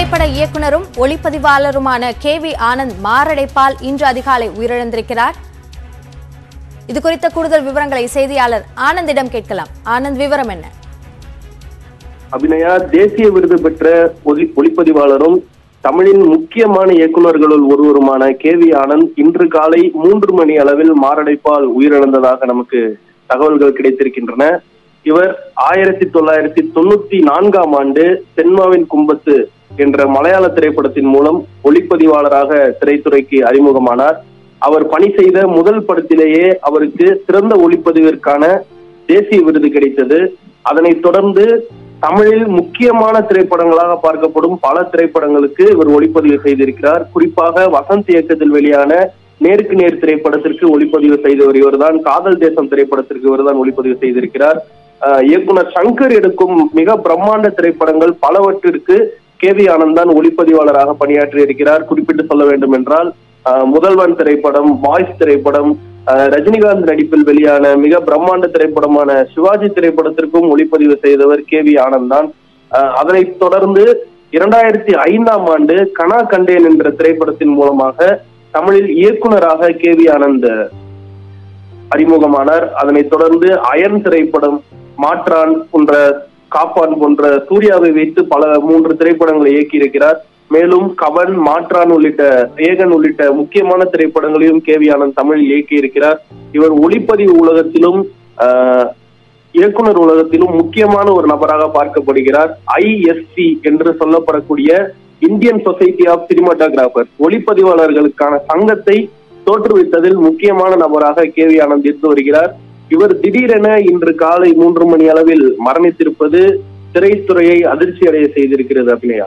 திரைப்பட இயக்குனரும் ஒளிப்பதிவாளருமான K V Anand மாரடைப்பால் இன்று அதிகாலை உயிரிழந்திருக்கிறார் இது குறித்த கூடுதல் விவரங்களை செய்தியாளர் ஆனந்திடம் கேட்கலாம் ஆனந்த் விவரம் என்ன அபிநயா தேசிய விருது பெற்ற ஒலி ஒளிப்பதிவாளரும் தமிழின் முக்கியமான இயக்குநர்களுள் ஒருவருமான கே வி ஆனந்த் இன்று காலை மூன்று மணி அளவில் மாரடைப்பால் உயிரிழந்ததாக நமக்கு தகவல்கள் கிடைத்திருக்கின்றன இவர் ஆயிரத்தி தொள்ளாயிரத்தி தொண்ணூத்தி நான்காம் ஆண்டு தென்மாவின் கும்பத்து என்ற மலையாள திரைப்படத்தின் மூலம் ஒளிப்பதிவாளராக திரைத்துறைக்கு அறிமுகமானார் அவர் பணி செய்த முதல் படத்திலேயே அவருக்கு சிறந்த ஒளிப்பதிவிற்கான தேசிய விருது கிடைத்தது அதனைத் தொடர்ந்து தமிழில் முக்கியமான திரைப்படங்களாக பார்க்கப்படும் பல திரைப்படங்களுக்கு இவர் ஒளிப்பதிவு செய்திருக்கிறார் குறிப்பாக வசந்த் இயக்கத்தில் வெளியான நேருக்கு நேர் திரைப்படத்திற்கு ஒளிப்பதிவு செய்தவர் இவர்தான் காதல் தேசம் திரைப்படத்திற்கு இவர்தான் ஒளிப்பதிவு செய்திருக்கிறார் ஆஹ் இயக்குனர் சங்கர் எடுக்கும் மிக பிரம்மாண்ட திரைப்படங்கள் பலவற்றிற்கு கே வி ஆனந்த் தான் ஒளிப்பதிவாளராக பணியாற்றி இருக்கிறார் குறிப்பிட்டு சொல்ல வேண்டும் என்றால் ஆஹ் முதல்வன் திரைப்படம் வாய்ஸ் திரைப்படம் ஆஹ் ரஜினிகாந்த் நடிப்பில் வெளியான மிக பிரம்மாண்ட திரைப்படமான சிவாஜி திரைப்படத்திற்கும் ஒளிப்பதிவு செய்தவர் கே வி ஆனந்த் தான் ஆஹ் அதனைத் தொடர்ந்து இரண்டாயிரத்தி ஐந்தாம் ஆண்டு கனா கண்டேன் என்ற திரைப்படத்தின் மூலமாக தமிழில் இயக்குனராக கே வி ஆனந்த் அறிமுகமானார் அதனைத் தொடர்ந்து அயன் திரைப்படம் மாற்றான் போன்ற காப்பான் போன்ற சூர்யாவை வைத்து பல மூன்று திரைப்படங்களை இயக்கியிருக்கிறார் மேலும் கவன் மாற்றான் உள்ளிட்ட ஏகன் உள்ளிட்ட முக்கியமான திரைப்படங்களையும் கே வி ஆனந்த் தமிழில் இயக்கியிருக்கிறார் இவர் ஒளிப்பதிவு உலகத்திலும் ஆஹ், இயக்குனர் உலகத்திலும் முக்கியமான ஒரு நபராக பார்க்கப்படுகிறார் ஐஎஸ்சி என்று சொல்லப்படக்கூடிய இந்தியன் சொசைட்டி ஆஃப் சினிமாட்டோகிராஃபர் ஒளிப்பதிவாளர்களுக்கான சங்கத்தை தோற்றுவித்ததில் முக்கியமான நபராக கே வி ஆனந்த் இருந்து வருகிறார் இவர் திடீரென இன்று காலை மூன்று மணி அளவில் மரணித்திருப்பது திரைத்துறையை அதிர்ச்சி அடைய செய்திருக்கிறது அபிநயா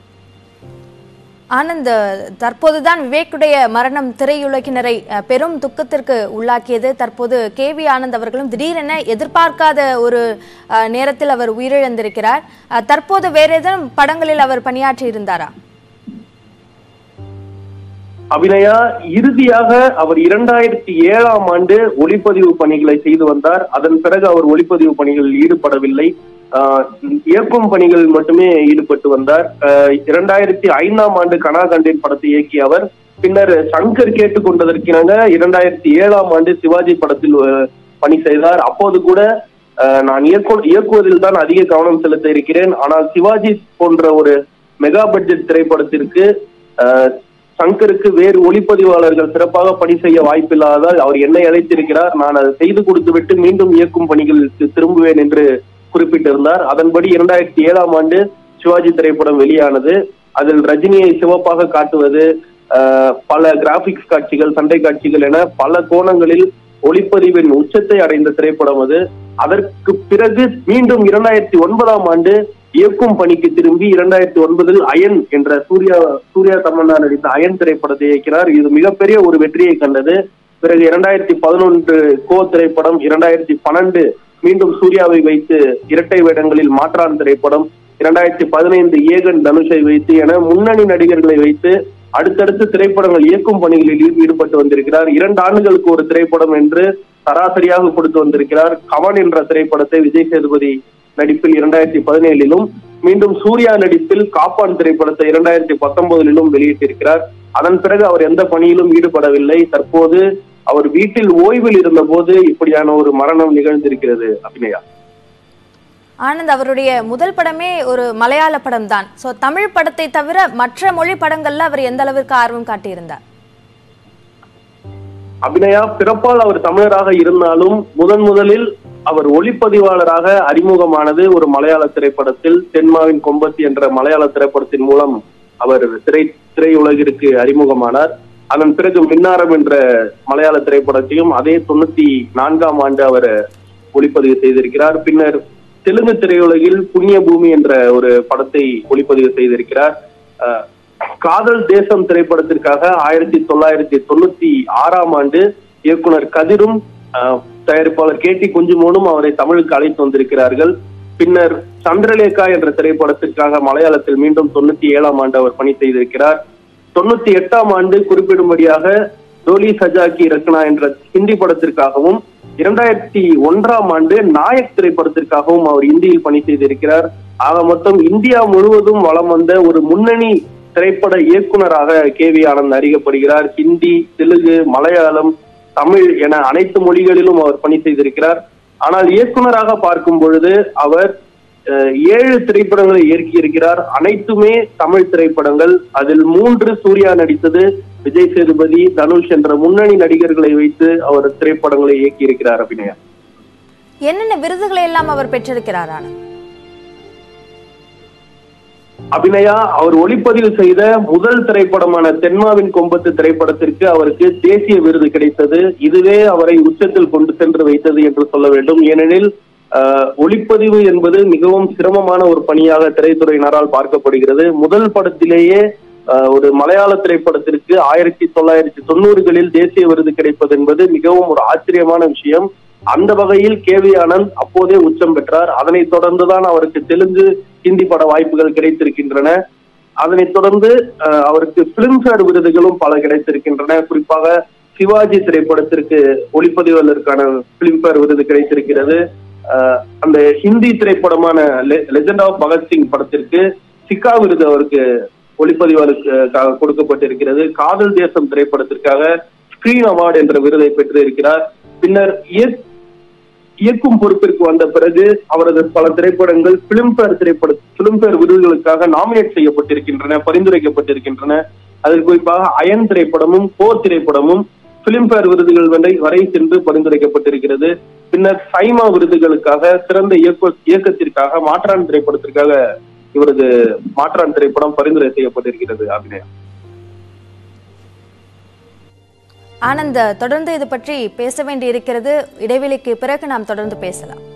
ஆனந்த் தற்போதுதான் விவேக்குடைய மரணம் திரையுலகினரை அஹ், பெரும் துக்கத்திற்கு உள்ளாக்கியது தற்போது கே வி ஆனந்த் அவர்களும் திடீரென எதிர்பார்க்காத ஒரு அஹ், நேரத்தில் அவர் உயிரிழந்திருக்கிறார் அஹ், தற்போது வேற ஏதேனும் படங்களில் அவர் பணியாற்றி இருந்தாரா அபிநயா இறுதியாக அவர் இரண்டாயிரத்தி ஏழாம் ஆண்டு ஒளிப்பதிவு பணிகளை செய்து வந்தார் அதன் பிறகு அவர் ஒளிப்பதிவு பணிகளில் ஈடுபடவில்லை ஆஹ் இயக்கும் பணிகளில் மட்டுமே ஈடுபட்டு வந்தார் ஆஹ் இரண்டாயிரத்தி ஐந்தாம் ஆண்டு கனா கண்டேன் படத்தை இயக்கிய அவர் பின்னர் சங்கர் கேட்டுக்கொண்டதற்கிணங்க இரண்டாயிரத்தி ஏழாம் ஆண்டு சிவாஜி படத்தில் ஆஹ் பணி செய்தார் அப்போது கூட ஆஹ் நான் இயக்கு இயக்குவதில் தான் அதிக கவனம் செலுத்த இருக்கிறேன் ஆனால் சிவாஜி போன்ற ஒரு மெகா பட்ஜெட் திரைப்படத்திற்கு ஆஹ் சங்கருக்கு வேறு ஒளிப்பதிவாளர்கள் சிறப்பாக பணி செய்ய வாய்ப்பில்லாததால் அவர் என்னை அழைத்திருக்கிறார் நான் அதை செய்து கொடுத்துவிட்டு மீண்டும் இயக்கும் பணிகளுக்கு திரும்புவேன் என்று குறிப்பிட்டிருந்தார் அதன்படி இரண்டாயிரத்தி ஏழாம் ஆண்டு சிவாஜி திரைப்படம் வெளியானது அதில் ரஜினியை சிவப்பாக காட்டுவது ஆஹ், பல கிராபிக்ஸ் காட்சிகள் சண்டை காட்சிகள் என பல கோணங்களில் ஒளிப்பதிவின் உச்சத்தை அடைந்த திரைப்படம் அது அதற்கு பிறகு மீண்டும் இரண்டாயிரத்தி ஒன்பதாம் ஆண்டு இயக்கும் பணிக்கு திரும்பி இரண்டாயிரத்தி ஒன்பதில் அயன் என்ற சூர்யா சூர்யா தமன்னா நடித்த அயன் திரைப்படத்தை இயக்கினார் இது மிகப்பெரிய ஒரு வெற்றியை கண்டது பிறகு இரண்டாயிரத்தி பதினொன்று கோ திரைப்படம் இரண்டாயிரத்தி பன்னெண்டு மீண்டும் சூர்யாவை வைத்து இரட்டை வேடங்களில் மாற்றான் திரைப்படம் இரண்டாயிரத்தி பதினைந்து ஏகன் தனுஷை வைத்து என முன்னணி நடிகர்களை வைத்து அடுத்தடுத்து திரைப்படங்கள் இயக்கும் பணிகளில் ஈ- ஈடுபட்டு வந்திருக்கிறார் இரண்டு ஆண்டுகளுக்கு ஒரு திரைப்படம் என்று சராசரியாக கொடுத்து வந்திருக்கிறார் கவன் என்ற திரைப்படத்தை விஜய் சேதுபதி நடிப்பில் இரண்டாயிரத்தி பதினேழிலும் மீண்டும் சூர்யா நடிப்பில் காப்பான் திரைப்படத்தை இரண்டாயிரத்தி பத்தொன்பதிலும் வெளியிட்டிருக்கிறார் அதன் பிறகு அவர் எந்த பணியிலும் ஈடுபடவில்லை தற்போது அவர் வீட்டில் ஓய்வில் இருந்தபோது இப்படியான ஒரு மரணம் நிகழ்ந்திருக்கிறது அபிநயா ஆனந்த் அவருடைய முதல் படமே ஒரு மலையாள படம் தான் ஸோ தமிழ் படத்தை தவிர மற்ற மொழி படங்கள்ல அவர் எந்த அளவிற்கு ஆர்வம் காட்டியிருந்தார் அபிநயா பிறப்பால் அவர் தமிழராக இருந்தாலும் முதன் முதலில் அவர் ஒளிப்பதிவாளராக அறிமுகமானது ஒரு மலையாள திரைப்படத்தில் தென்மாவின் கொம்பத்தி என்ற மலையாள திரைப்படத்தின் மூலம் அவர் திரை திரையுலகிற்கு அறிமுகமானார் அதன் பிறகு மின்னாரம் என்ற மலையாள திரைப்படத்தையும் அதே தொண்ணூத்தி நான்காம் ஆண்டு அவர் ஒளிப்பதிவு செய்திருக்கிறார் பின்னர் தெலுங்கு திரையுலகில் புண்ணிய பூமி என்ற ஒரு படத்தை ஒளிப்பதிவு செய்திருக்கிறார் அஹ், காதல் தேசம் திரைப்படத்திற்காக ஆயிரத்தி தொள்ளாயிரத்தி தொண்ணூத்தி ஆறாம் ஆண்டு இயக்குனர் கதிரும் அஹ், தயாரிப்பாளர் கே டி குஞ்சுமோனும் அவரை தமிழுக்கு அழைத்து வந்திருக்கிறார்கள் பின்னர் சந்திரலேகா என்ற திரைப்படத்திற்காக மலையாளத்தில் மீண்டும் தொண்ணூத்தி ஏழாம் ஆண்டு அவர் பணி செய்திருக்கிறார் தொண்ணூத்தி எட்டாம் ஆண்டு குறிப்பிடும்படியாக டோலி சஜாக்கி ரத்னா என்ற ஹிந்தி படத்திற்காகவும் இரண்டாயிரத்தி ஒன்றாம் ஆண்டு நாயக் திரைப்படத்திற்காகவும் அவர் இந்தியில் பணி செய்திருக்கிறார் ஆக மொத்தம் இந்தியா முழுவதும் வலம் வந்த ஒரு முன்னணி திரைப்பட இயக்குனராக கே வி ஆனந்த் அறியப்படுகிறார் ஹிந்தி தெலுங்கு மலையாளம் தமிழ் என அனைத்து மொழிகளிலும் அவர் பணி செய்திருக்கிறார் ஆனால் இயக்குனராக பார்க்கும் பொழுது அவர் அஹ், ஏழு திரைப்படங்களை இயக்கியிருக்கிறார் அனைத்துமே தமிழ் திரைப்படங்கள் அதில் மூன்று சூர்யா நடித்தது விஜய் சேதுபதி தனுஷ் என்ற முன்னணி நடிகர்களை வைத்து அவர் திரைப்படங்களை இயக்கியிருக்கிறார் அபிநயா என்னென்ன விருதுகளை எல்லாம் அவர் பெற்றிருக்கிறார் ஆனந்த் அபிநயா அவர் ஒளிப்பதிவு செய்த முதல் திரைப்படமான தென்மாவின் கொம்பத்து திரைப்படத்திற்கு அவருக்கு தேசிய விருது கிடைத்தது இதுவே அவரை உச்சத்தில் கொண்டு சென்று வைத்தது என்று சொல்ல வேண்டும் ஏனெனில் ஆஹ், ஒளிப்பதிவு என்பது மிகவும் சிரமமான ஒரு பணியாக திரைத்துறையினரால் பார்க்கப்படுகிறது முதல் படத்திலேயே ஆஹ், ஒரு மலையாள திரைப்படத்திற்கு ஆயிரத்தி தொள்ளாயிரத்தி தொண்ணூறுகளில் தேசிய விருது கிடைப்பது என்பது மிகவும் ஒரு ஆச்சரியமான விஷயம் அந்த வகையில் கே வி ஆனந்த் அப்போதே உச்சம் பெற்றார் அதனைத் தொடர்ந்துதான் அவருக்கு தெலுங்கு ஹிந்தி பட வாய்ப்புகள் கிடைத்திருக்கின்றன அதனைத் தொடர்ந்து அஹ், அவருக்கு பிலிம்ஃபேர் விருதுகளும் பல கிடைத்திருக்கின்றன குறிப்பாக சிவாஜி திரைப்படத்திற்கு ஒளிப்பதிவாளருக்கான பிலிம்ஃபேர் விருது கிடைத்திருக்கிறது அஹ், அந்த ஹிந்தி திரைப்படமான லெஜெண்ட் ஆஃப் பகத்சிங் படத்திற்கு சிக்கா விருது அவருக்கு ஒளிப்பதிவாளருக்காக கொடுக்கப்பட்டிருக்கிறது காதல் தேசம் திரைப்படத்திற்காக ஸ்கிரீன் அவார்டு என்ற விருதை பெற்றிருக்கிறார் பின்னர் இயற்- இயக்கும் பொறுப்பிற்கு வந்த பிறகு அவரது பல திரைப்படங்கள் பிலிம்பேர் திரைப்பட பிலிம்பேர் விருதுகளுக்காக நாமினேட் செய்யப்பட்டிருக்கின்றன பரிந்துரைக்கப்பட்டிருக்கின்றன அதில் குறிப்பாக அயன் திரைப்படமும் கோ திரைப்படமும் பிலிம்பேர் விருதுகள் வரை வரை சென்று பரிந்துரைக்கப்பட்டிருக்கிறது பின்னர் சைமா விருதுகளுக்காக சிறந்த இயக்க இயக்கத்திற்காக மாற்றான் திரைப்படத்திற்காக இவரது மாற்றான் திரைப்படம் பரிந்துரை செய்யப்பட்டிருக்கிறது அபிநயா ஆனந்த் தொடர்ந்து இது பற்றி பேச வேண்டி இருக்கிறது இடைவெளிக்கு பிறகு நாம் தொடர்ந்து பேசலாம்